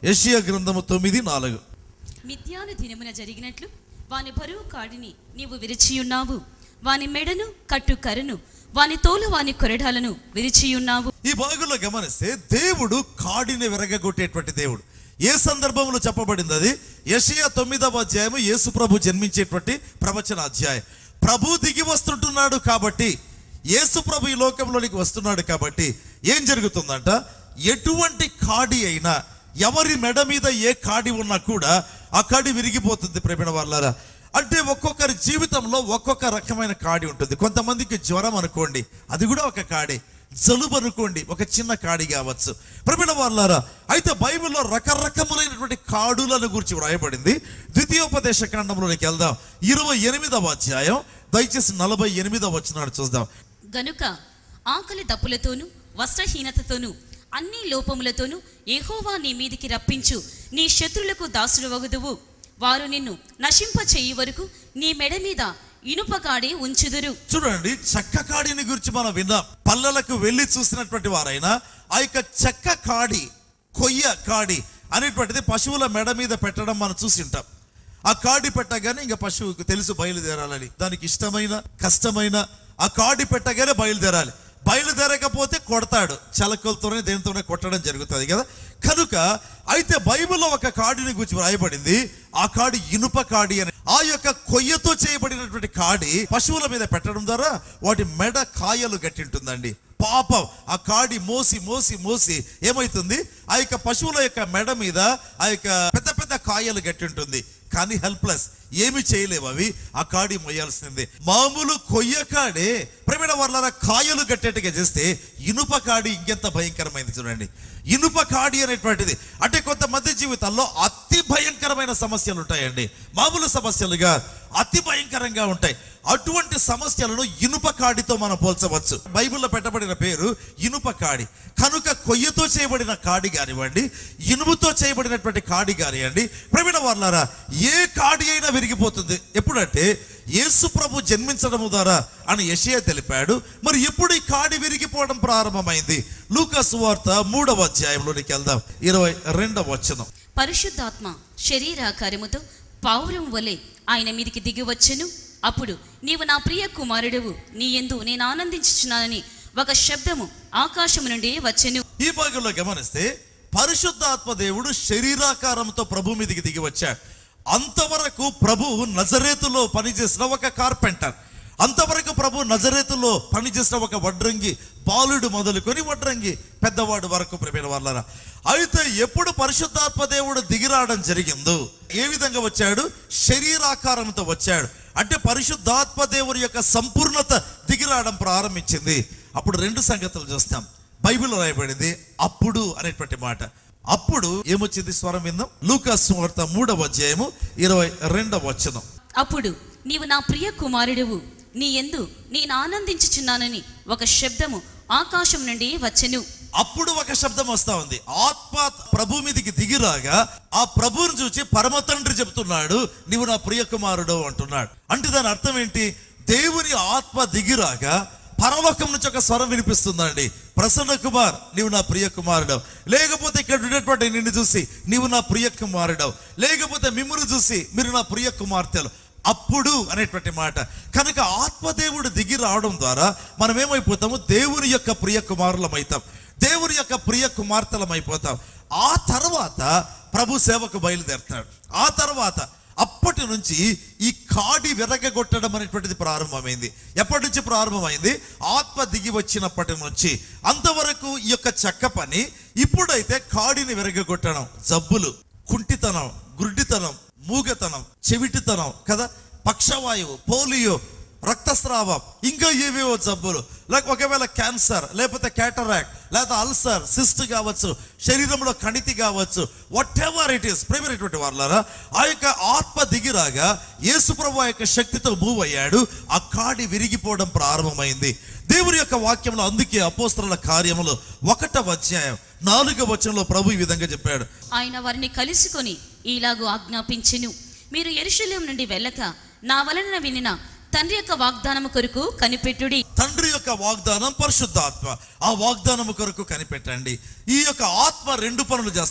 యెషయా గ్రంథము తొమ్మిది నాలుగు మిథ్యాన దినమున జరిగినట్లు వాని బరువు కాడిని నీవు విరిచియున్నావు వాని మెడను కట్టు కరను వాని తోలు వాని కొరడాలను విరిచియున్నావు ఈ భాగంలో గమనిస్తే దేవుడు కాడిని విరగగొట్టేటువంటి దేవుడు ఏ సందర్భంలో చెప్పబడింది అది యెషయా తొమ్మిదవ అధ్యాయము యేసు ప్రభు జన్మించేటువంటి ప్రవచన అధ్యాయం ప్రభు దిగి వస్తుంటున్నాడు కాబట్టి యేసు ప్రభు ఈ లోకంలోనికి వస్తున్నాడు కాబట్టి ఏం జరుగుతుందంట ఎటువంటి కాడి అయినా ఎవరి మెడ మీద ఏ కాడి ఉన్నా కూడా ఆ కాడి విరిగిపోతుంది ప్రేమిణ వాళ్ళారా అంటే ఒక్కొక్కరి జీవితంలో ఒక్కొక్క రకమైన కాడి ఉంటుంది కొంతమందికి జ్వరం అనుకోండి అది కూడా ఒక కాడే జలుబు అనుకోండి ఒక చిన్న కాడి కావచ్చు ప్రమిణ వాళ్ళారా అయితే బైబిల్లో రకరకములైనటువంటి కాడులను గురించి వ్రాయబడింది ద్వితీయోపదేశ కాండంలోనికి వెళ్దాం ఇరవై ఎనిమిదవ అధ్యాయం దయచేసి నలభై ఎనిమిదవ వచ్చినాడు చూద్దాం గనుక ఆకలి దప్పులతోనూ వస్త్రహీనతతోనూ అన్ని లోపములతోనూ యెహోవా నీ మీదికి రప్పించు నీ శత్రులకు దాసుడు వగుదువు వారు నిన్ను నశింప చెయ్యి వరకు నీ మెడ మీద ఇనుపకాడి ఉంచుదురు చూడండి చెక్క కాడిని గురించి మనం విన్నాం పల్లెలకు వెళ్ళి చూసినటువంటి వారైనా ఆ యొక్క చెక్క కాడి కొయ్య కాడి అనేటువంటిది పశువుల మెడ మీద పెట్టడం మనం చూసి ఉంటాం ఆ కాడి పెట్టగానే ఇంకా పశువుకు తెలుసు బయలుదేరాలని దానికి ఇష్టమైన కష్టమైన ఆ కాడి పెట్టగానే బయలుదేరాలి బయలుదేరకపోతే కొడతాడు చలకలతోనే దేనితోనే కొట్టడం జరుగుతుంది కదా కనుక అయితే బైబిల్లో ఒక కాడిని గురించి వ్రాయబడింది ఆ కాడి ఇనుప కాడి అని ఆ యొక్క కొయ్యతో చేయబడినటువంటి కాడి పశువుల మీద పెట్టడం ద్వారా వాటి మెడ కాయలు గట్టింటుందండి పాపం ఆ కాడి మోసి మోసి మోసి ఏమైతుంది ఆ యొక్క పశువుల యొక్క మెడ మీద ఆ యొక్క పెద్ద పెద్ద కాయలు గట్టి ఉంటుంది కానీ హెల్ప్లెస్ ఏమి చేయలేవు అవి ఆ కాడి మొయ్యాల్సిందే మామూలు కొయ్య కాడే ప్రమిడ వాళ్ళ కాయలు గట్టేట్టుగా చేస్తే ఇనుప కాడి ఇంకెంత భయంకరమైంది చూడండి ఇనుప కాడి అనేటువంటిది అంటే కొంతమంది జీవితాల్లో అతి భయంకరమైన సమస్యలు ఉంటాయండి మామూలు సమస్యలుగా అతి భయంకరంగా ఉంటాయి అటువంటి సమస్యలను ఇనుప కాడితో మనం పోల్చవచ్చు బైబిల్లో పెట్టబడిన పేరు ఇనుప కాడి కనుక కొయ్యతో చేయబడిన కాడి కానివ్వండి ఇనుముతో చేయబడినటువంటి కాడి కానివ్వండి ప్రవీణ వాళ్ళారా ఏ కాడి అయినా విరిగిపోతుంది ఎప్పుడంటే యేసు ప్రభు జన్మించడం ద్వారా అని యెషయా తెలిపాడు మరి ఎప్పుడు ఈ కాడి విరిగిపోవడం ప్రారంభమైంది లూకాసు వార్త మూడవ అధ్యాయంలోనికి వెళ్దాం ఇరవై రెండవ వచనం పరిశుద్ధాత్మ శరీరాకారముతో పావురం వలె ఆయన మీదికి దిగి వచ్చెను అప్పుడు నీవు నా ప్రియ కుమారుడువు నీ ఎందు నేను ఆనందించుచున్నానని ఒక శబ్దము ఆకాశము నుండి వచ్చెను ఈ భాగంలో గమనిస్తే పరిశుద్ధాత్మ దేవుడు శరీరాకారంతో ప్రభు మీదికి దిగి వచ్చాడు అంతవరకు ప్రభు నజరేతులో పనిచేసిన ఒక కార్పెంటర్ అంతవరకు ప్రభు నజరేతులో పనిచేసిన ఒక వడ్రంగి బాలుడు మొదలుకొని వడ్రంగి పెద్దవాడు వరకు ప్రేమైన వాళ్ళరా అయితే ఎప్పుడు పరిశుద్ధాత్మ దేవుడు దిగిరావడం జరిగిందో ఏ విధంగా వచ్చాడు శరీరాకారంతో వచ్చాడు అంటే పరిశుద్ధాత్మ దేవుని యొక్క సంపూర్ణత దిగిరావడం ప్రారంభించింది అప్పుడు రెండు సంగతులు చూస్తాం బైబిల్ రాయబడింది అప్పుడు అనేటువంటి మాట అప్పుడు ఏమొచ్చింది స్వరం విందాం లూకాస్ వార్త మూడవ అధ్యాయము ఇరవై రెండవ వచనం అప్పుడు నీవు నా ప్రియ కుమారుడువు నీ ఎందు నేను ఆనందించుచున్నానని ఒక శబ్దము ఆకాశం నుండి వచ్చెను అప్పుడు ఒక శబ్దం వస్తా ఉంది ఆత్మ ప్రభు మీదికి దిగిరాగా ఆ ప్రభువుని చూసి పరమ తండ్రి చెప్తున్నాడు నీవు నా ప్రియ కుమారుడు అంటున్నాడు అంటే దాని అర్థం ఏంటి దేవుని ఆత్మ దిగిరాగా పరలోకం నుంచి ఒక స్వరం వినిపిస్తుందండి ప్రసన్న కుమార్ నీవు నా ప్రియ కుమారుడు లేకపోతే ఇక్కడ ఉన్నటువంటి నిన్ను చూసి నీవు నా ప్రియ కుమారుడు లేకపోతే మిమ్మల్ని చూసి మీరు నా ప్రియ కుమార్తెలు అప్పుడు అనేటువంటి మాట కనుక ఆత్మదేవుడు దిగి రావడం ద్వారా మనం ఏమైపోతాము దేవుని యొక్క ప్రియ కుమారులం అవుతాం దేవుని యొక్క ప్రియ కుమార్తెలం అయిపోతాం ఆ తర్వాత ప్రభు సేవకు బయలుదేరుతాడు ఆ తర్వాత అప్పటి నుంచి ఈ కాడి విరగగొట్టడం అనేటువంటిది ప్రారంభమైంది ఎప్పటి నుంచి ప్రారంభమైంది ఆత్మ దిగి వచ్చినప్పటి నుంచి అంతవరకు ఈ యొక్క చెక్క పని ఇప్పుడైతే కాడిని విరగగొట్టడం జబ్బులు కుంటితనం గుడ్డితనం మూగతనం చెవిటితనం కదా పక్షవాయువు పోలియో రక్తస్రావం ఇంకా ఏవేవో జబ్బులు లేక ఒకవేళ క్యాన్సర్ లేకపోతే క్యాటరాక్ట్ లేదా అల్సర్ సిస్ట్ కావచ్చు శరీరంలో కణితి కావచ్చు వాట్ ఎవర్ ఇట్ ఈస్ ప్రేమైనటువంటి వాళ్ళారా ఆ యొక్క ఆత్మ దిగిరాగా యేసుప్రభు ఆ యొక్క శక్తితో మూవ్ అయ్యాడు ఆ కాడి విరిగిపోవడం ప్రారంభమైంది దేవుని యొక్క వాక్యంలో అందుకే అపోస్తల కార్యములు ఒకటవ అధ్యాయం నాలుగవ వచనంలో ప్రభు ఈ విధంగా చెప్పాడు ఆయన వారిని కలుసుకొని ఈలాగు ఆజ్ఞాపించెను మీరు ఎరుషలేం నుండి వెళ్ళక నా వలన వినిన తండ్రి యొక్క వాగ్దానము కొరకు కనిపెట్టుడి తండ్రి యొక్క వాగ్దానం పరిశుద్ధాత్మ ఆ వాగ్దానము కొరకు కనిపెట్టండి ఈ యొక్క ఆత్మ రెండు పనులు చేస్తాడు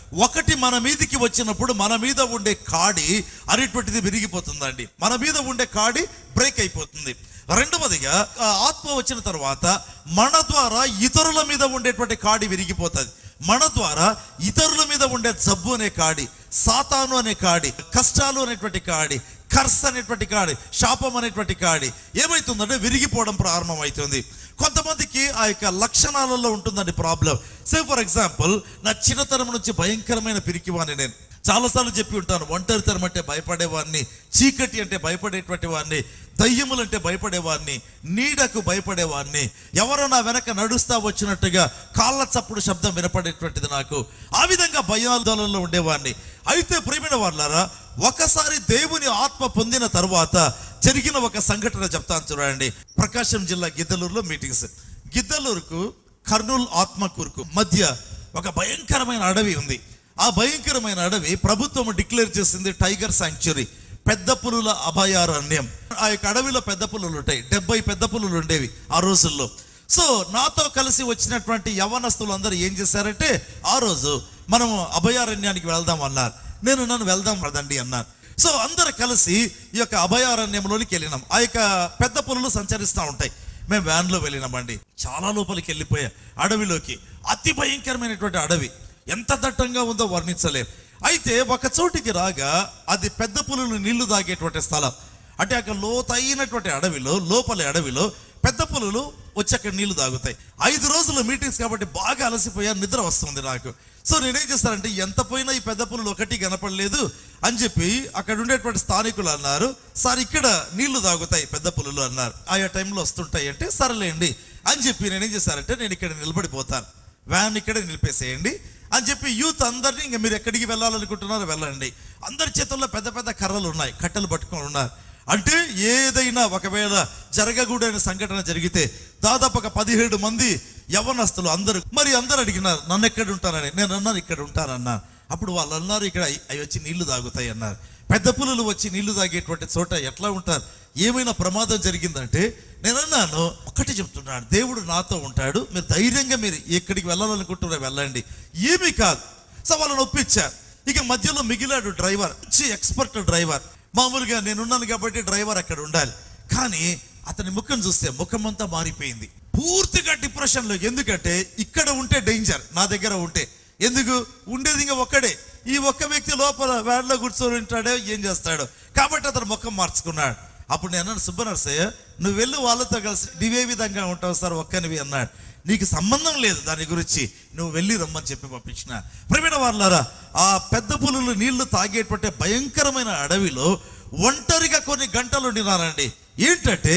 ఒకటి మన మీదికి వచ్చినప్పుడు మన మీద ఉండే కాడి అనేటువంటిది విరిగిపోతుందండి మన మీద ఉండే కాడి బ్రేక్ అయిపోతుంది రెండవదిగా ఆ ఆత్మ వచ్చిన తర్వాత మన ద్వారా ఇతరుల మీద ఉండేటువంటి కాడి విరిగిపోతుంది మన ద్వారా ఇతరుల మీద ఉండే జబ్బు అనే కాడి సాతాను అనే కాడి కష్టాలు అనేటువంటి కాడి కర్స్ అనేటువంటి కాడి శాపం అనేటువంటి కాడి ఏమైతుందంటే విరిగిపోవడం ప్రారంభమవుతుంది కొంతమందికి ఆ యొక్క లక్షణాలలో ఉంటుందండి ప్రాబ్లం సే ఫర్ ఎగ్జాంపుల్ నా చిన్నతనం నుంచి భయంకరమైన పిరికివాణి నేను చాలాసార్లు చెప్పి ఉంటాను ఒంటరితనం అంటే భయపడేవాడిని చీకటి అంటే భయపడేటువంటి వాడిని దయ్యములు అంటే భయపడేవాడిని నీడకు భయపడేవాడిని ఎవరో నా వెనక నడుస్తా వచ్చినట్టుగా కాళ్ళ చప్పుడు శబ్దం వినపడేటువంటిది నాకు ఆ విధంగా భయాందోళనలో ఉండేవాడిని అయితే ప్రియమైన వాళ్ళారా ఒకసారి దేవుని ఆత్మ పొందిన తర్వాత జరిగిన ఒక సంఘటన చెప్తాను చూడండి ప్రకాశం జిల్లా గిద్దలూరులో మీటింగ్స్ గిద్దలూరుకు కర్నూలు ఆత్మకూరుకు మధ్య ఒక భయంకరమైన అడవి ఉంది ఆ భయంకరమైన అడవి ప్రభుత్వం డిక్లేర్ చేసింది టైగర్ శాంక్చురీ పెద్ద పులుల అభయారణ్యం ఆ యొక్క అడవిలో పెద్ద పులులు ఉంటాయి డెబ్బై పెద్ద పులులు ఉండేవి ఆ రోజుల్లో సో నాతో కలిసి వచ్చినటువంటి యవనస్తులు అందరూ ఏం చేశారంటే ఆ రోజు మనం అభయారణ్యానికి వెళ్దాం అన్నారు నేను నన్ను వెళ్దాం పదండి అన్నారు సో అందరు కలిసి ఈ యొక్క అభయారణ్యంలోనికి వెళ్ళినాం ఆ యొక్క పెద్ద పులులు సంచరిస్తూ ఉంటాయి మేము వ్యాన్లో వెళ్ళినామండి చాలా లోపలికి వెళ్ళిపోయా అడవిలోకి అతి భయంకరమైనటువంటి అడవి ఎంత దట్టంగా ఉందో వర్ణించలేం అయితే ఒక చోటికి రాగా అది పెద్ద పులులు నీళ్లు తాగేటువంటి స్థలం అంటే అక్కడ లోతైనటువంటి అడవిలో లోపలి అడవిలో పెద్ద పులులు వచ్చి అక్కడ నీళ్లు తాగుతాయి ఐదు రోజుల మీటింగ్స్ కాబట్టి బాగా అలసిపోయా నిద్ర వస్తుంది నాకు సో నేనేం చేస్తానంటే ఎంత పోయినా ఈ పెద్ద పులులు ఒకటి కనపడలేదు అని చెప్పి అక్కడ ఉండేటువంటి స్థానికులు అన్నారు సార్ ఇక్కడ నీళ్లు తాగుతాయి పెద్ద పులులు అన్నారు ఆయా టైంలో వస్తుంటాయి అంటే సరేలేండి అని చెప్పి నేనేం చేశానంటే నేను ఇక్కడ నిలబడిపోతాను వ్యాన్ ఇక్కడే నిలిపేసేయండి అని చెప్పి యూత్ అందరినీ ఇంకా మీరు ఎక్కడికి వెళ్ళాలనుకుంటున్నారో వెళ్ళండి అందరి చేతుల్లో పెద్ద పెద్ద కర్రలు ఉన్నాయి కట్టెలు పట్టుకొని ఉన్నారు అంటే ఏదైనా ఒకవేళ జరగకూడని సంఘటన జరిగితే దాదాపు ఒక పదిహేడు మంది యవనస్తులు అందరూ మరి అందరు అడిగినారు నన్ను ఎక్కడ ఉంటానని నేను అన్నాను ఇక్కడ ఉంటానన్నా అప్పుడు వాళ్ళు అన్నారు ఇక్కడ అవి అవి వచ్చి నీళ్లు తాగుతాయి అన్నారు పెద్ద పులులు వచ్చి నీళ్లు తాగేటువంటి చోట ఎట్లా ఉంటారు ఏమైనా ప్రమాదం జరిగిందంటే నేను అన్నాను ఒకటి చెప్తున్నాను దేవుడు నాతో ఉంటాడు మీరు ధైర్యంగా మీరు ఎక్కడికి వెళ్ళాలనుకుంటున్నారో వెళ్ళండి ఏమీ కాదు సో వాళ్ళని ఒప్పించారు ఇక మధ్యలో మిగిలాడు డ్రైవర్ మంచి ఎక్స్పర్ట్ డ్రైవర్ మామూలుగా నేనున్నాను కాబట్టి డ్రైవర్ అక్కడ ఉండాలి కానీ అతని ముఖం చూస్తే ముఖం అంతా మారిపోయింది పూర్తిగా డిప్రెషన్లో ఎందుకంటే ఇక్కడ ఉంటే డేంజర్ నా దగ్గర ఉంటే ఎందుకు ఉండేది ఇంకా ఒక్కడే ఈ ఒక్క వ్యక్తి లోపల వ్యాన్లో కూర్చొని ఉంటాడో ఏం చేస్తాడో కాబట్టి అతను ముఖం మార్చుకున్నాడు అప్పుడు నేను అన్నాను సుబ్బనర్సయ్య నువ్వు వెళ్ళి వాళ్ళతో కలిసి నీవే విధంగా ఉంటావు సార్ ఒక్కనివి అన్నాడు నీకు సంబంధం లేదు దాని గురించి నువ్వు వెళ్ళి రమ్మని చెప్పి పంపించిన ప్రవీణ వాళ్ళారా ఆ పెద్ద పులులు నీళ్లు తాగేటువంటి భయంకరమైన అడవిలో ఒంటరిగా కొన్ని గంటలు ఉండినారండి ఏంటంటే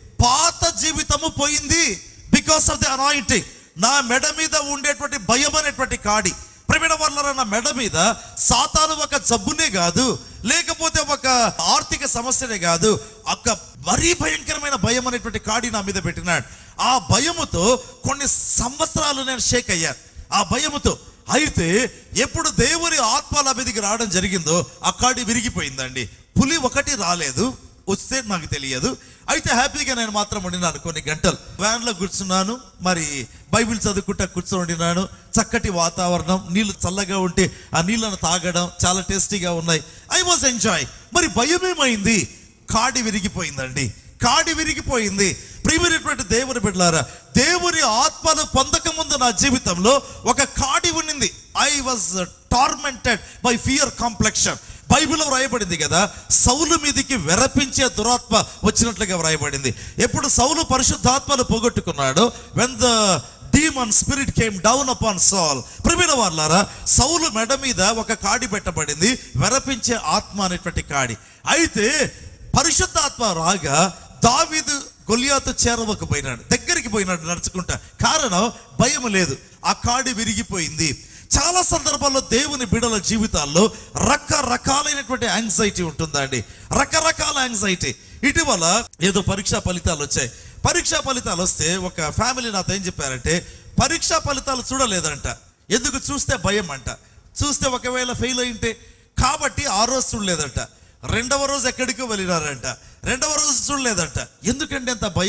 పాత జీవితము పోయింది బికాస్ ఆఫ్ ది అనాయింటింగ్ నా మెడ మీద ఉండేటువంటి భయం అనేటువంటి కాడి ప్రవీణ వాళ్ళ నా మెడ మీద సాతాను ఒక జబ్బునే కాదు లేకపోతే ఒక ఆర్థిక సమస్యనే కాదు ఒక మరీ భయంకరమైన భయం అనేటువంటి కాడి నా మీద పెట్టినాడు ఆ భయముతో కొన్ని సంవత్సరాలు నేను షేక్ అయ్యాను ఆ భయముతో అయితే ఎప్పుడు దేవుని ఆత్మ నా మీదకి రావడం జరిగిందో ఆ కాడి విరిగిపోయిందండి పులి ఒకటి రాలేదు వస్తే నాకు తెలియదు అయితే హ్యాపీగా నేను మాత్రం ఉండినాను కొన్ని గంటలు వ్యాన్లో కూర్చున్నాను మరి బైబిల్ చదువుకుంటా కూర్చొని ఉండినాను చక్కటి వాతావరణం నీళ్లు చల్లగా ఉంటే ఆ నీళ్ళను తాగడం చాలా టేస్టీగా ఉన్నాయి ఐ వాజ్ ఎంజాయ్ మరి భయం ఏమైంది కాడి విరిగిపోయిందండి కాడి విరిగిపోయింది ప్రియమైనటువంటి దేవుని బిడ్డలారా దేవుని ఆత్మను పొందక ముందు నా జీవితంలో ఒక కాడి ఉన్నింది I was tormented by fear complexion బైబిల్లో వ్రాయబడింది కదా సౌలు మీదికి వెరపించే దురాత్మ వచ్చినట్లుగా వ్రాయబడింది ఎప్పుడు సౌలు పరిశుద్ధాత్మను పోగొట్టుకున్నాడో when the demon spirit came down upon Saul ప్రిమిన వాళ్ళారా సౌలు మెడ మీద ఒక కాడి పెట్టబడింది వెరపించే ఆత్మ అనేటువంటి కాడి అయితే పరిశుద్ధాత్మ రాగా దావీదు గొలియాతు చేరవకపోయినాడు దగ్గరికి పోయినాడు నడుచుకుంటా కారణం భయం లేదు ఆ కాడి విరిగిపోయింది చాలా సందర్భాల్లో దేవుని బిడల జీవితాల్లో రకరకాలైనటువంటి యాంగ్జైటీ ఉంటుందండి రకరకాల యాంగ్జైటీ ఇటీవల ఏదో పరీక్షా ఫలితాలు వచ్చాయి పరీక్షా ఫలితాలు వస్తే ఒక ఫ్యామిలీ నాతో ఏం చెప్పారంటే పరీక్షా ఫలితాలు చూడలేదంట ఎందుకు చూస్తే భయం అంట చూస్తే ఒకవేళ ఫెయిల్ అయింటే కాబట్టి ఆ రోజు చూడలేదంట రెండవ రోజు ఎక్కడికో వెళ్ళినారంట రెండవ రోజు చూడలేదంట ఎందుకంటే అంత భయం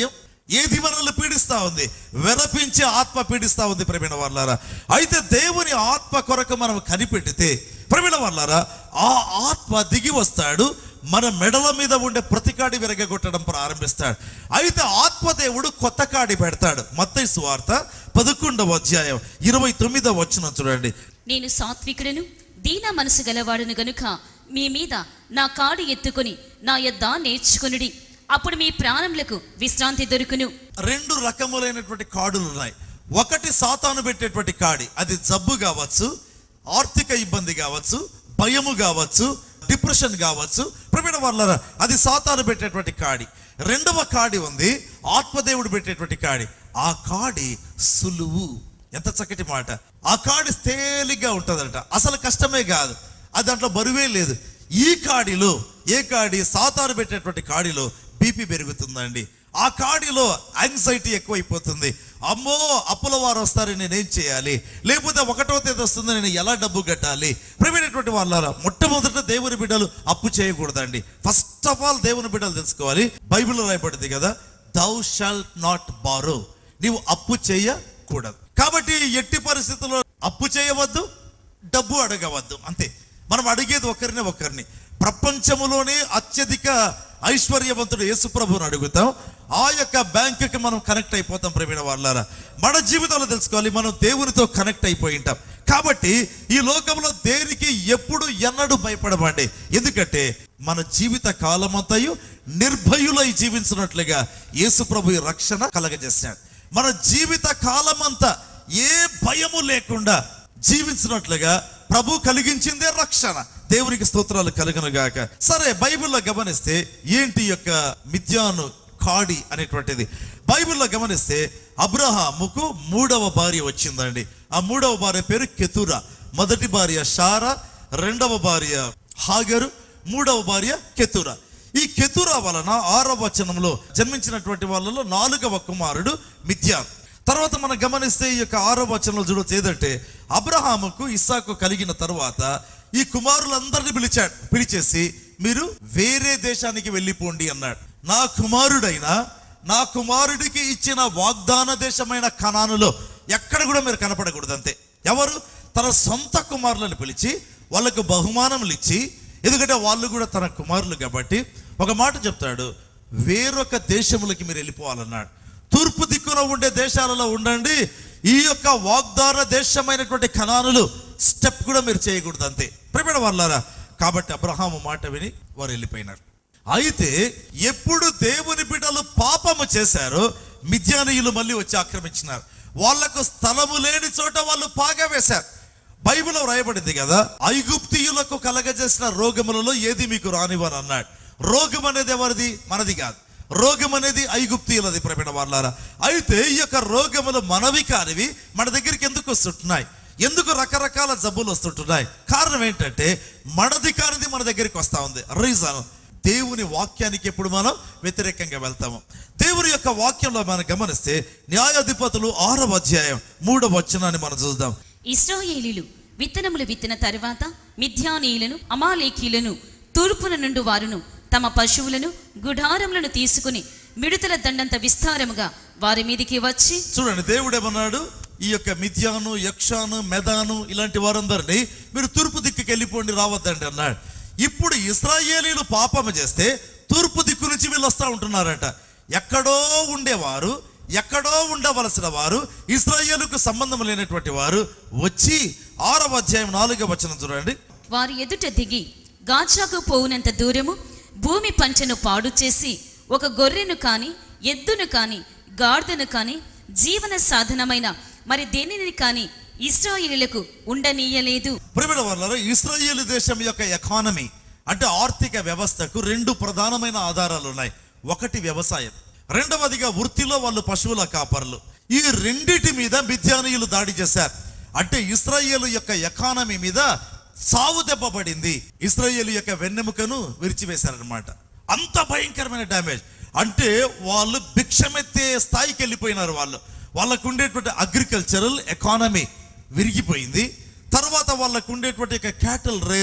ఏది మనల్ని పీడిస్తా ఉంది వెరపించే ఆత్మ పీడిస్తా ఉంది ప్రవీణ వాళ్ళారా అయితే దేవుని ఆత్మ కొరకు మనం కనిపెట్టితే ప్రవీణ వాళ్ళారా ఆ ఆత్మ దిగి వస్తాడు మన మెడల మీద ఉండే ప్రతి కాడి విరగగొట్టడం ప్రారంభిస్తాడు అయితే ఆత్మదేవుడు కొత్త కాడి పెడతాడు మత్తయి సువార్త పదకొండవ అధ్యాయం ఇరవై తొమ్మిదవ వచ్చిన చూడండి నేను సాత్వికుడను దీన మనసు గలవాడును గనుక మీ మీద నా కాడు ఎత్తుకొని నా యొద్ద నేర్చుకొనుడి అప్పుడు మీ ప్రాణములకు విశ్రాంతి దొరుకును రెండు రకములైనటువంటి కాడులు ఉన్నాయి ఒకటి సాతాను పెట్టేటువంటి కాడి అది జబ్బు కావచ్చు ఆర్థిక ఇబ్బంది కావచ్చు భయము కావచ్చు డిప్రెషన్ కావచ్చు ప్రవీణ వాళ్ళ అది సాతాను పెట్టేటువంటి కాడి రెండవ కాడి ఉంది ఆత్మదేవుడు పెట్టేటువంటి కాడి ఆ కాడి సులువు ఎంత చక్కటి మాట ఆ కాడి తేలిగ్గా ఉంటుందట అసలు కష్టమే కాదు అది దాంట్లో బరువే లేదు ఈ కాడిలో ఏ కాడి సాతాను పెట్టేటువంటి కాడిలో బీపీ పెరుగుతుందండి ఆ కాడిలో యాంగ్జైటీ ఎక్కువైపోతుంది అమ్మో అప్పుల వారు వస్తారు నేనేం చేయాలి లేకపోతే ఒకటో తేదీ వస్తుంది నేను ఎలా డబ్బు కట్టాలి ప్రేమైనటువంటి వాళ్ళ మొట్టమొదట దేవుని బిడ్డలు అప్పు చేయకూడదండి ఫస్ట్ ఆఫ్ ఆల్ దేవుని బిడ్డలు తెలుసుకోవాలి బైబిల్లో రాయబడింది కదా దౌ షాల్ నాట్ బారో నీవు అప్పు చేయకూడదు కాబట్టి ఎట్టి పరిస్థితుల్లో అప్పు చేయవద్దు డబ్బు అడగవద్దు అంతే మనం అడిగేది ఒకరిని ఒకరిని ప్రపంచములోనే అత్యధిక ఐశ్వర్యవంతుడు యేసుప్రభుని అడుగుతాం ఆ యొక్క బ్యాంకుకి మనం కనెక్ట్ అయిపోతాం ప్రవీణ వాళ్ళారా మన జీవితంలో తెలుసుకోవాలి మనం దేవునితో కనెక్ట్ అయిపోయి ఉంటాం కాబట్టి ఈ లోకంలో దేనికి ఎప్పుడు ఎన్నడూ భయపడమండి ఎందుకంటే మన జీవిత కాలమంతయు నిర్భయులై జీవించినట్లుగా యేసుప్రభు ఈ రక్షణ కలగజేశాడు మన జీవిత కాలమంతా ఏ భయము లేకుండా జీవించినట్లుగా ప్రభు కలిగించిందే రక్షణ దేవునికి స్తోత్రాలు కలుగును గాక సరే బైబిల్లో గమనిస్తే ఏంటి ఈ యొక్క మిథ్యాను కాడి అనేటువంటిది బైబిల్లో గమనిస్తే అబ్రహాముకు మూడవ భార్య వచ్చిందండి ఆ మూడవ భార్య పేరు కెతురా మొదటి భార్య షారా రెండవ భార్య హాగరు మూడవ భార్య కెతురా ఈ కెతురా వలన ఆరవ వచనంలో జన్మించినటువంటి వాళ్ళలో నాలుగవ కుమారుడు మిథ్యాన్ తర్వాత మనం గమనిస్తే ఈ యొక్క ఆరో వచనంలో చూడొచ్చు ఏదంటే అబ్రహాముకు ఇస్సాకు కలిగిన తర్వాత ఈ కుమారులందరినీ పిలిచాడు పిలిచేసి మీరు వేరే దేశానికి వెళ్ళిపోండి అన్నాడు నా కుమారుడైన నా కుమారుడికి ఇచ్చిన వాగ్దాన దేశమైన కణానులో ఎక్కడ కూడా మీరు కనపడకూడదు అంతే ఎవరు తన సొంత కుమారులను పిలిచి వాళ్ళకు బహుమానములు ఇచ్చి ఎందుకంటే వాళ్ళు కూడా తన కుమారులు కాబట్టి ఒక మాట చెప్తాడు వేరొక దేశములకి మీరు వెళ్ళిపోవాలన్నాడు తూర్పు దిక్కున ఉండే దేశాలలో ఉండండి ఈ యొక్క వాగ్దాన దేశమైనటువంటి కణానులు స్టెప్ కూడా మీరు చేయకూడదు అంతే ప్రేమ వాళ్ళారా కాబట్టి అబ్రహాము మాట విని వారు వెళ్ళిపోయినారు అయితే ఎప్పుడు దేవుని బిడ్డలు పాపము చేశారో మిథ్యానీయులు మళ్ళీ వచ్చి ఆక్రమించినారు వాళ్లకు స్థలము లేని చోట వాళ్ళు పాగా వేశారు బైబిల్లో రాయబడింది కదా ఐగుప్తియులకు కలగజేసిన రోగములలో ఏది మీకు రానివ్వను అన్నాడు రోగం అనేది ఎవరిది మనది కాదు రోగం అనేది ఐగుప్తియులది ప్రవీణ వాళ్ళారా అయితే ఈ యొక్క రోగములు మనవి కానివి మన దగ్గరికి ఎందుకు వస్తుంటున్నాయి ఎందుకు రకరకాల జబ్బులు వస్తుంటున్నాయి కారణం ఏంటంటే మనది కానిది మన దగ్గరికి వస్తా ఉంది రీజన్ దేవుని వాక్యానికి ఎప్పుడు మనం వ్యతిరేకంగా వెళ్తాము దేవుని యొక్క వాక్యంలో మనం గమనిస్తే న్యాయాధిపతులు ఆరవ అధ్యాయం మూడవ వచనాన్ని మనం చూద్దాం ఇస్రాయేలీలు విత్తనములు విత్తిన తర్వాత మిథ్యానీయులను అమాలేకీలను తూర్పున నుండి వారును తమ పశువులను గుడారములను తీసుకుని మిడతల దండంత విస్తారముగా వారి మీదికి వచ్చి చూడండి దేవుడు ఏమన్నాడు ఈ యొక్క మిథ్యాను యక్షాను మెదాను ఇలాంటి వారందరినీ మీరు తూర్పు దిక్కుకి వెళ్ళిపోండి రావద్దండి అన్నాడు ఇప్పుడు ఇస్రాయేలీలు పాపము చేస్తే తూర్పు దిక్కు నుంచి వీళ్ళు వస్తూ ఉంటున్నారట ఎక్కడో ఉండేవారు ఎక్కడో ఉండవలసిన వారు ఇస్రాయేలుకు సంబంధం లేనటువంటి వారు వచ్చి ఆరవ అధ్యాయం నాలుగవ వచనం చూడండి వారి ఎదుట దిగి గాచాకు పోవునంత దూరము భూమి పంచను పాడు చేసి ఒక గొర్రెను కాని ఎద్దును కాని గాడిదను కాని జీవన సాధనమైన మరి దేనిని కాని ఇస్రాయేలీలకు ఉండనీయలేదు ప్రిమిడ వల్ల ఇస్రాయేల్ దేశం యొక్క ఎకానమీ అంటే ఆర్థిక వ్యవస్థకు రెండు ప్రధానమైన ఆధారాలు ఉన్నాయి ఒకటి వ్యవసాయం రెండవదిగా వృత్తిలో వాళ్ళు పశువుల కాపరులు ఈ రెండిటి మీద మిథ్యానీయులు దాడి చేశారు అంటే ఇస్రాయేల్ యొక్క ఎకానమీ మీద సావు దెబ్బ పడింది ఇస్రాయేల్ యొక్క వెన్నెముకను విరిచివేశారనమాట అంత భయంకరమైన డ్యామేజ్ అంటే వాళ్ళు భిక్షమెత్తే స్థాయికి వెళ్ళిపోయినారు వాళ్ళు వాళ్ళకు ఉండేటువంటి అగ్రికల్చరల్ ఎకానమీ విరిగిపోయింది తర్వాత వాళ్ళకు ఉండేటువంటి యొక్క క్యాటల్ రేరింగ్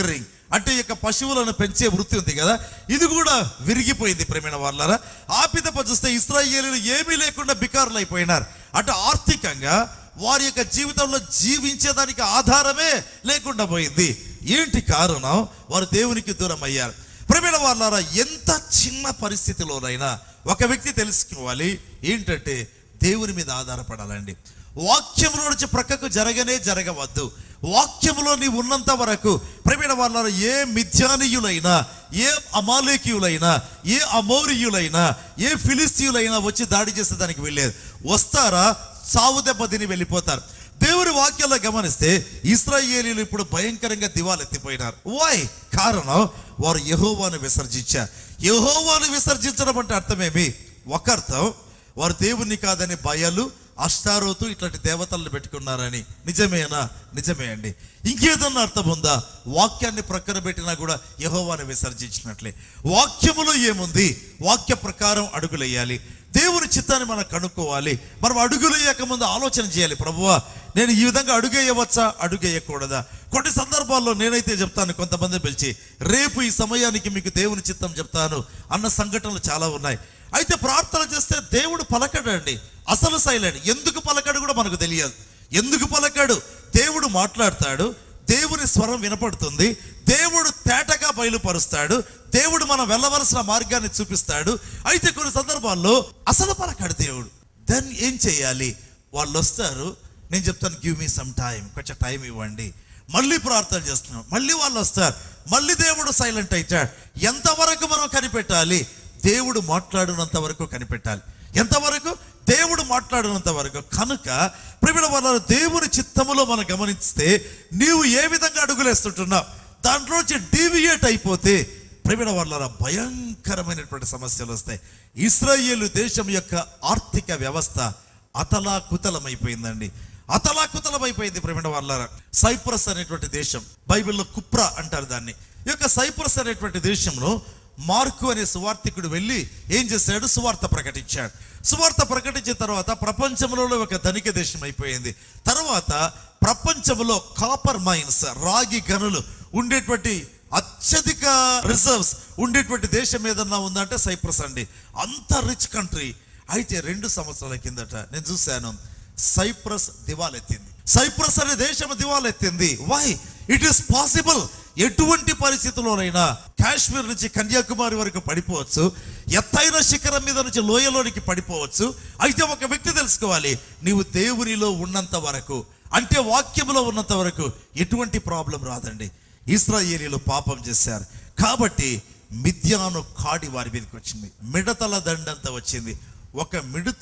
అంటే ఈ యొక్క పశువులను పెంచే వృత్తి ఉంది కదా ఇది కూడా విరిగిపోయింది ప్రేమైన వాళ్ళారా ఆ పిదప చూస్తే ఇస్రాయేలీలు ఏమీ లేకుండా బికారులు అయిపోయినారు అంటే ఆర్థికంగా వారి యొక్క జీవితంలో జీవించేదానికి ఆధారమే లేకుండా పోయింది ఏంటి కారణం వారు దేవునికి దూరం అయ్యారు ప్రేమైన వాళ్ళారా ఎంత చిన్న పరిస్థితిలోనైనా ఒక వ్యక్తి తెలుసుకోవాలి ఏంటంటే దేవుని మీద ఆధారపడాలండి వాక్యంలో నుంచి ప్రక్కకు జరగనే జరగవద్దు వాక్యములో నీవు ఉన్నంత వరకు ప్రవీణ వాళ్ళ ఏ మిథ్యానీయులైనా ఏ అమాలేకీయులైనా ఏ అమౌరియులైనా ఏ ఫిలిస్తీయులైనా వచ్చి దాడి చేసే దానికి వెళ్ళేది వస్తారా సావు దెబ్బ తిని వెళ్ళిపోతారు దేవుని వాక్యాల్లో గమనిస్తే ఇస్రాయేలీలు ఇప్పుడు భయంకరంగా దివాలెత్తిపోయినారు వాయ్ కారణం వారు యహోవాను విసర్జించారు యహోవాను విసర్జించడం అంటే అర్థమేమి ఒక అర్థం వారు దేవుణ్ణి కాదని భయాలు అష్టారోతు ఇట్లాంటి దేవతలను పెట్టుకున్నారని నిజమేనా నిజమే అండి ఇంకేదన్నా అర్థం ఉందా వాక్యాన్ని ప్రక్కన పెట్టినా కూడా యహోవాని విసర్జించినట్లే వాక్యములో ఏముంది వాక్య ప్రకారం అడుగులేయాలి దేవుని చిత్తాన్ని మనం కనుక్కోవాలి మనం అడుగులేయక ముందు ఆలోచన చేయాలి ప్రభువా నేను ఈ విధంగా అడుగేయవచ్చా అడుగేయకూడదా కొన్ని సందర్భాల్లో నేనైతే చెప్తాను కొంతమంది పిలిచి రేపు ఈ సమయానికి మీకు దేవుని చిత్తం చెప్తాను అన్న సంఘటనలు చాలా ఉన్నాయి అయితే ప్రార్థన చేస్తే దేవుడు పలకడండి అసలు సైలెంట్ ఎందుకు పలకడు కూడా మనకు తెలియదు ఎందుకు పలకడు దేవుడు మాట్లాడతాడు దేవుని స్వరం వినపడుతుంది దేవుడు తేటగా బయలుపరుస్తాడు దేవుడు మనం వెళ్ళవలసిన మార్గాన్ని చూపిస్తాడు అయితే కొన్ని సందర్భాల్లో అసలు పలకడు దేవుడు దెన్ ఏం చేయాలి వాళ్ళు వస్తారు నేను చెప్తాను గివ్ మీ సమ్ టైం కొంచెం టైం ఇవ్వండి మళ్ళీ ప్రార్థన చేస్తున్నాం మళ్ళీ వాళ్ళు వస్తారు మళ్ళీ దేవుడు సైలెంట్ అవుతాడు ఎంతవరకు మనం కనిపెట్టాలి దేవుడు మాట్లాడినంత వరకు కనిపెట్టాలి ఎంతవరకు దేవుడు మాట్లాడినంత వరకు కనుక ప్రేమిల వల్ల దేవుని చిత్తములో మనం గమనిస్తే నీవు ఏ విధంగా అడుగులేస్తుంటున్నావు దాంట్లోంచి డీవియేట్ అయిపోతే ప్రేమిల వల్ల భయంకరమైనటువంటి సమస్యలు వస్తాయి ఇస్రాయేలు దేశం యొక్క ఆర్థిక వ్యవస్థ అతలాకుతలమైపోయిందండి అతలాకుతలమైపోయింది ప్రేమిన వాళ్ళ సైప్రస్ అనేటువంటి దేశం బైబిల్లో కుప్రా అంటారు దాన్ని ఈ యొక్క సైప్రస్ అనేటువంటి దేశంలో మార్కు అనే సువార్థికుడు వెళ్ళి ఏం చేశాడు సువార్త ప్రకటించాడు సువార్త ప్రకటించిన తర్వాత ప్రపంచంలో ఒక ధనిక దేశం అయిపోయింది తర్వాత ప్రపంచంలో కాపర్ మైన్స్ రాగి గనులు ఉండేటువంటి అత్యధిక రిజర్వ్స్ ఉండేటువంటి దేశం ఏదన్నా ఉందంటే సైప్రస్ అండి అంత రిచ్ కంట్రీ అయితే రెండు సంవత్సరాల కిందట నేను చూశాను సైప్రస్ దివాలెత్తింది సైప్రస్ అనే దేశం దివాలెత్తింది వై ఇట్ ఈస్ పాసిబుల్ ఎటువంటి పరిస్థితుల్లోనైనా కాశ్మీర్ నుంచి కన్యాకుమారి వరకు పడిపోవచ్చు ఎత్తైన శిఖరం మీద నుంచి లోయలోనికి పడిపోవచ్చు అయితే ఒక వ్యక్తి తెలుసుకోవాలి నీవు దేవునిలో ఉన్నంత వరకు అంటే వాక్యములో ఉన్నంత వరకు ఎటువంటి ప్రాబ్లం రాదండి ఇస్రాయేలీలు పాపం చేశారు కాబట్టి మిథ్యాను కాడి వారి మీదకి వచ్చింది మిడతల దండంత వచ్చింది ఒక మిడత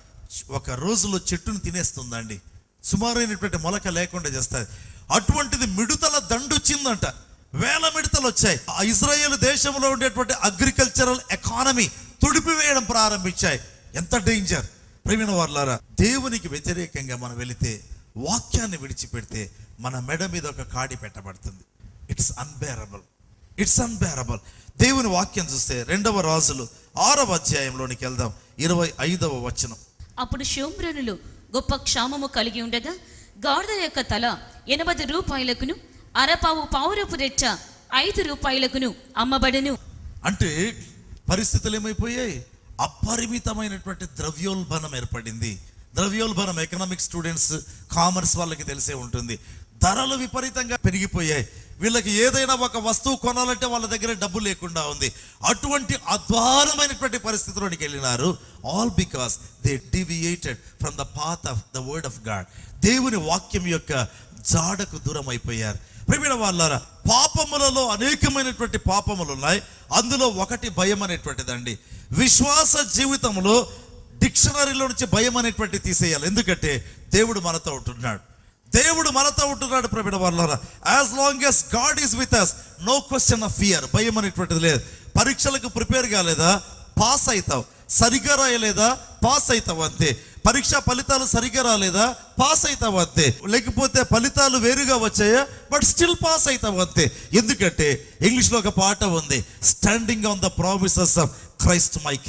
ఒక రోజులో చెట్టును తినేస్తుందండి సుమారైనటువంటి మొలక లేకుండా చేస్తుంది అటువంటిది మిడతల దండు వచ్చిందంట వేల మిడతలు వచ్చాయి ఆ ఇజ్రాయేల్ దేశంలో ఉండేటువంటి అగ్రికల్చరల్ ఎకానమీ తుడిపివేయడం ప్రారంభించాయి ఎంత డేంజర్ ప్రేమిన వాళ్ళారా దేవునికి వ్యతిరేకంగా మనం వెళితే వాక్యాన్ని విడిచిపెడితే మన మెడ మీద ఒక కాడి పెట్టబడుతుంది ఇట్స్ అన్బేరబుల్ ఇట్స్ అన్బేరబుల్ దేవుని వాక్యం చూస్తే రెండవ రాజులు ఆరవ అధ్యాయంలోనికి వెళ్దాం ఇరవై ఐదవ వచనం అప్పుడు షోమ్రోనులు గొప్ప క్షామము కలిగి ఉండగా గాడిద యొక్క తల ఎనభై రూపాయలకును అరపావు పావురపు రెచ్చ ఐదు రూపాయలకును అమ్మబడెను అంటే పరిస్థితులు ఏమైపోయాయి అపరిమితమైనటువంటి ద్రవ్యోల్బణం ఏర్పడింది ద్రవ్యోల్బణం ఎకనామిక్ స్టూడెంట్స్ కామర్స్ వాళ్ళకి తెలిసే ఉంటుంది ధరలు విపరీతంగా పెరిగిపోయాయి వీళ్ళకి ఏదైనా ఒక వస్తువు కొనాలంటే వాళ్ళ దగ్గర డబ్బు లేకుండా ఉంది అటువంటి అద్వారమైనటువంటి పరిస్థితిలోనికి వెళ్ళినారు all because they deviated from the path of the word of God దేవుని వాక్యం యొక్క జాడకు దూరం అయిపోయారు ప్రేమిన వాళ్ళారా పాపములలో అనేకమైనటువంటి పాపములు ఉన్నాయి అందులో ఒకటి భయం అనేటువంటిదండి విశ్వాస జీవితంలో డిక్షనరీలో నుంచి భయం అనేటువంటి తీసేయాలి ఎందుకంటే దేవుడు మనతో ఉంటున్నాడు దేవుడు మనతో ఉంటున్నాడు ప్రవీణ వాళ్ళారా as long as God is with us no question of fear భయం అనేటువంటిది లేదు పరీక్షలకు ప్రిపేర్ కాలేదా పాస్ అవుతావు సరిగ్గా రాయలేదా పాస్ అవుతావు అంతే పరీక్ష ఫలితాలు సరిగ్గా రాలేదా పాస్ అవుతావు అంతే లేకపోతే ఫలితాలు వేరుగా వచ్చాయా బట్ స్టిల్ పాస్ అవుతావు అంతే ఎందుకంటే ఇంగ్లీష్లో ఒక పాట ఉంది standing on the promises of Christ my King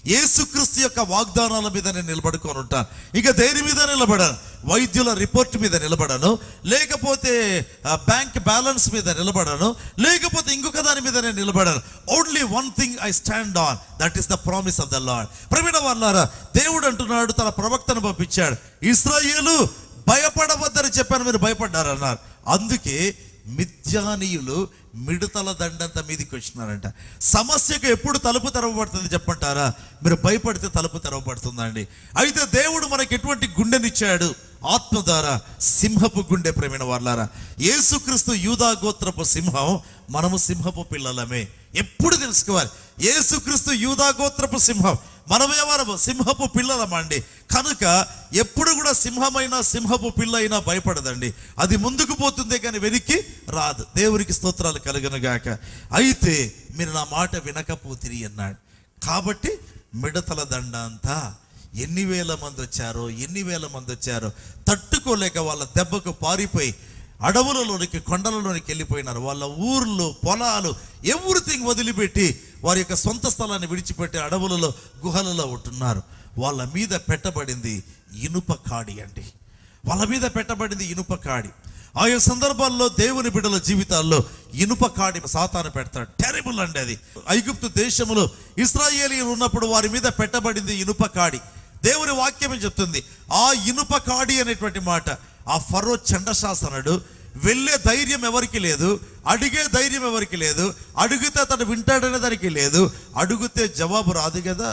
యేసుక్రీస్తు యొక్క వాగ్దానాల మీద నేను నిలబడుకొని ఉంటాను ఇక దేని మీద నిలబడాను వైద్యుల రిపోర్ట్ మీద నిలబడను లేకపోతే ఆ, బ్యాంక్ బ్యాలెన్స్ మీద నిలబడను లేకపోతే ఇంకొక దాని మీద నేను నిలబడను only one thing I stand on that is the promise of the Lord ప్రవీణ వాళ్ళారా దేవుడు అంటున్నాడు తన ప్రవక్తను పంపించాడు ఇస్రాయేలు భయపడవద్దని చెప్పాను మీరు భయపడ్డారన్నారు అందుకే మిథ్యానీయులు మిడతల దండంత మీదకి వచ్చినారంట సమస్యకు ఎప్పుడు తలుపు తెరవబడుతుంది చెప్పంటారా మీరు భయపడితే తలుపు తెరవబడుతుందండి అయితే దేవుడు మనకి ఎటువంటి గుండెనిచ్చాడు ఆత్మ ద్వారా సింహపు గుండె ప్రేమిన వాళ్ళారా యేసుక్రీస్తు యూదా గోత్రపు సింహం మనము సింహపు పిల్లలమే ఎప్పుడు తెలుసుకోవాలి యేసుక్రీస్తు యూదా గోత్రపు సింహం మనమేమనము సింహపు పిల్లలమండి కనుక ఎప్పుడు కూడా సింహమైన సింహపు పిల్ల అయినా భయపడదండి అది ముందుకు పోతుందే కానీ వెనక్కి రాదు దేవునికి స్తోత్రాలు కలుగనుగాక అయితే మీరు నా మాట వినకపోతిరి అన్నాడు కాబట్టి మిడతల దండ అంతా ఎన్ని వేల మంది వచ్చారో ఎన్ని వేల మంది వచ్చారో తట్టుకోలేక వాళ్ళ దెబ్బకు పారిపోయి అడవులలోనికి కొండలలోనికి వెళ్ళిపోయినారు వాళ్ళ ఊర్లు పొలాలు ఎవ్రీథింగ్ వదిలిపెట్టి వారి యొక్క సొంత స్థలాన్ని విడిచిపెట్టి అడవులలో గుహలలో ఉంటున్నారు వాళ్ళ మీద పెట్టబడింది ఇనుప కాడి అండి వాళ్ళ మీద పెట్టబడింది ఇనుప కాడి ఆయా సందర్భాల్లో దేవుని బిడ్డల జీవితాల్లో ఇనుప కాడి సాతాను పెడతాడు టెరిబుల్ అండి అది ఐగుప్తు దేశంలో ఇస్రాయేలీలు ఉన్నప్పుడు వారి మీద పెట్టబడింది ఇనుప కాడి దేవుని వాక్యమే చెప్తుంది ఆ ఇనుప కాడి అనేటువంటి మాట ఆ ఫరో చండశాసనుడు వెళ్ళే ధైర్యం ఎవరికి లేదు అడిగే ధైర్యం ఎవరికి లేదు అడిగితే అతను వింటాడనే దానికి లేదు అడిగితే జవాబు రాదు కదా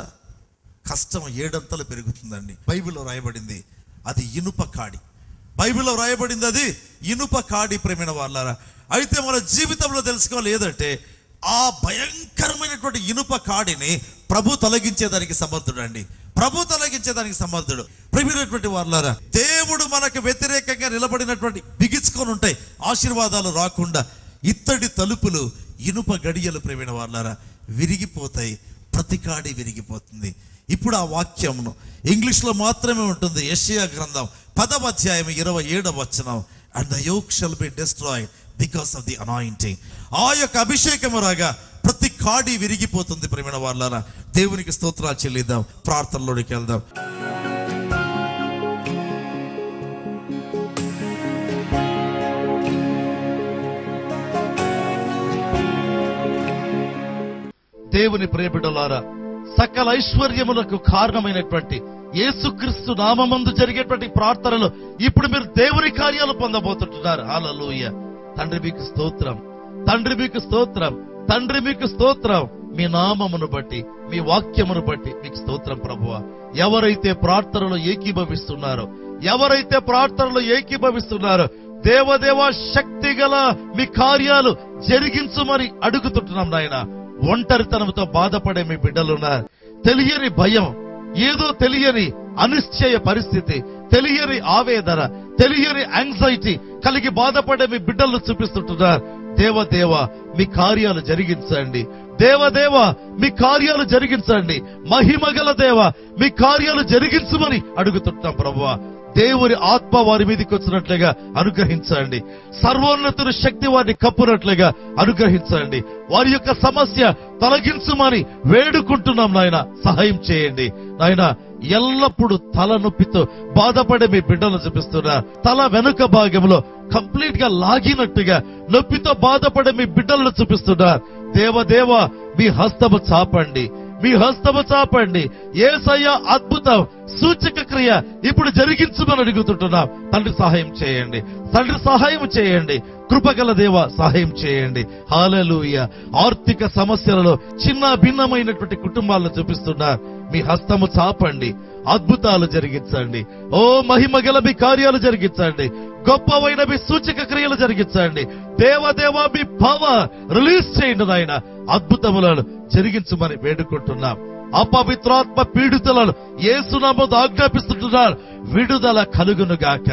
కష్టం ఏడంతలు పెరుగుతుందండి బైబిల్లో రాయబడింది అది ఇనుప కాడి బైబిల్లో రాయబడింది అది ఇనుప కాడి ప్రేమిన వాళ్ళారా అయితే మన జీవితంలో తెలుసుకోవాలి ఏదంటే ఆ భయంకరమైనటువంటి ఇనుప కాడిని ప్రభు తొలగించేదానికి సమర్థుడు అండి ప్రభు తొలగించేదానికి సమర్థుడు ప్రేమైనటువంటి వాళ్ళారా దేవుడు మనకు వ్యతిరేకంగా నిలబడినటువంటి బిగించుకొని ఉంటాయి ఆశీర్వాదాలు రాకుండా ఇత్తడి తలుపులు ఇనుప గడియలు ప్రేమైన వాళ్ళారా విరిగిపోతాయి ప్రతి కాడి విరిగిపోతుంది ఇప్పుడు ఆ వాక్యమును ఇంగ్లీష్లో మాత్రమే ఉంటుంది యెషయా గ్రంథం పదవ అధ్యాయం ఇరవై ఏడవ వచనం and the yoke shall be destroyed because of the anointing ఆ యొక్క అభిషేకము రాగా ప్రతి కాడి విరిగిపోతుంది ప్రేమైన వాళ్ళారా దేవునికి స్తోత్రాలు చెల్లిద్దాం ప్రార్థనలోనికి వెళ్దాం దేవుని ప్రేమిడులారా సకల ఐశ్వర్యములకు కారణమైనటువంటి యేసుక్రీస్తు నామమందు జరిగేటువంటి ప్రార్థనలు ఇప్పుడు మీరు దేవుని కార్యాలు పొందబోతుంటున్నారు హల్లెలూయా తండ్రి మీకు స్తోత్రం తండ్రి మీకు స్తోత్రం తండ్రి మీకు స్తోత్రం మీ నామమును బట్టి మీ వాక్యమును బట్టి మీకు స్తోత్రం ప్రభువ ఎవరైతే ప్రార్థనలో ఏకీభవిస్తున్నారో ఎవరైతే ప్రార్థనలో ఏకీభవిస్తున్నారో దేవదేవ శక్తి గల మీ కార్యాలు జరిగించమని అడుగుతుంటున్నాం నాయన ఒంటరితనంతో బాధపడే మీ బిడ్డలున్నారు తెలియని భయం ఏదో తెలియని అనిశ్చయ పరిస్థితి తెలియని ఆవేదన తెలియని యాంగ్జైటీ కలిగి బాధపడే మీ బిడ్డలను చూపిస్తుంటున్నారు దేవదేవ మీ కార్యాలు జరిగించండి దేవదేవ మీ కార్యాలు జరిగించండి మహిమగల దేవ మీ కార్యాలు జరిగించమని అడుగుతుంటాం ప్రభువా దేవుని ఆత్మ వారి మీదకి వచ్చినట్లుగా అనుగ్రహించండి సర్వోన్నతుని శక్తి వారిని కప్పునట్లుగా అనుగ్రహించండి వారి యొక్క సమస్య తొలగించమని వేడుకుంటున్నాం నాయన సహాయం చేయండి నాయన ఎల్లప్పుడూ తల నొప్పితో బాధపడే మీ బిడ్డలు చూపిస్తున్నా తల వెనుక భాగంలో కంప్లీట్ గా లాగినట్టుగా నొప్పితో బాధపడే మీ బిడ్డలను చూపిస్తున్నా దేవదేవ మీ హస్తము చాపండి మీ హస్తము చాపండి ఏసయ్య అద్భుతం సూచక క్రియ ఇప్పుడు జరిగించమని అడుగుతుంటున్నాం తండ్రి సహాయం చేయండి తండ్రి సహాయం చేయండి కృపగల దేవ సహాయం చేయండి హాలూయ ఆర్థిక సమస్యలలో చిన్న భిన్నమైనటువంటి కుటుంబాలను చూపిస్తున్నారు మీ హస్తము చాపండి అద్భుతాలు జరిగించండి ఓ మహిమ గల మీ కార్యాలు జరిగించండి గొప్పవైన మీ సూచక క్రియలు జరిగించండి దేవదేవ మీ పవర్ రిలీజ్ చేయండి నాయన అద్భుతములను జరిగించమని వేడుకుంటున్నాం అపవిత్రాత్మ పీడితులను ఏసునామం ఆజ్ఞాపిస్తుంటున్నారు విడుదల కలుగును గాక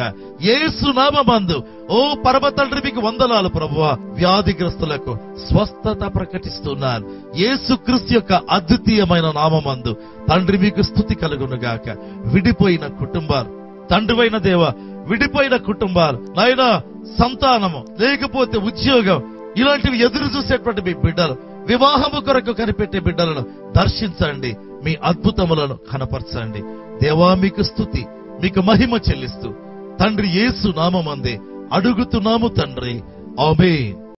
ఏసునామందు ఓ పరమ తండ్రి మీకు వందనాలు ప్రభువ వ్యాధిగ్రస్తులకు స్వస్థత ప్రకటిస్తున్నాను యేసు క్రీస్తు యొక్క అద్వితీయమైన నామమందు తండ్రి మీకు స్థుతి కలుగును గాక విడిపోయిన కుటుంబాలు తండ్రివైన దేవ విడిపోయిన కుటుంబాలు నాయన సంతానము లేకపోతే ఉద్యోగం ఇలాంటివి ఎదురు చూసేటువంటి మీ బిడ్డలు వివాహము కొరకు కనిపెట్టే బిడ్డలను దర్శించండి మీ అద్భుతములను కనపరచండి దేవా మీకు స్తుతి మీకు మహిమ చెల్లిస్తూ తండ్రి యేసు నామమందే అడుగుతున్నాము తండ్రి ఆమేన్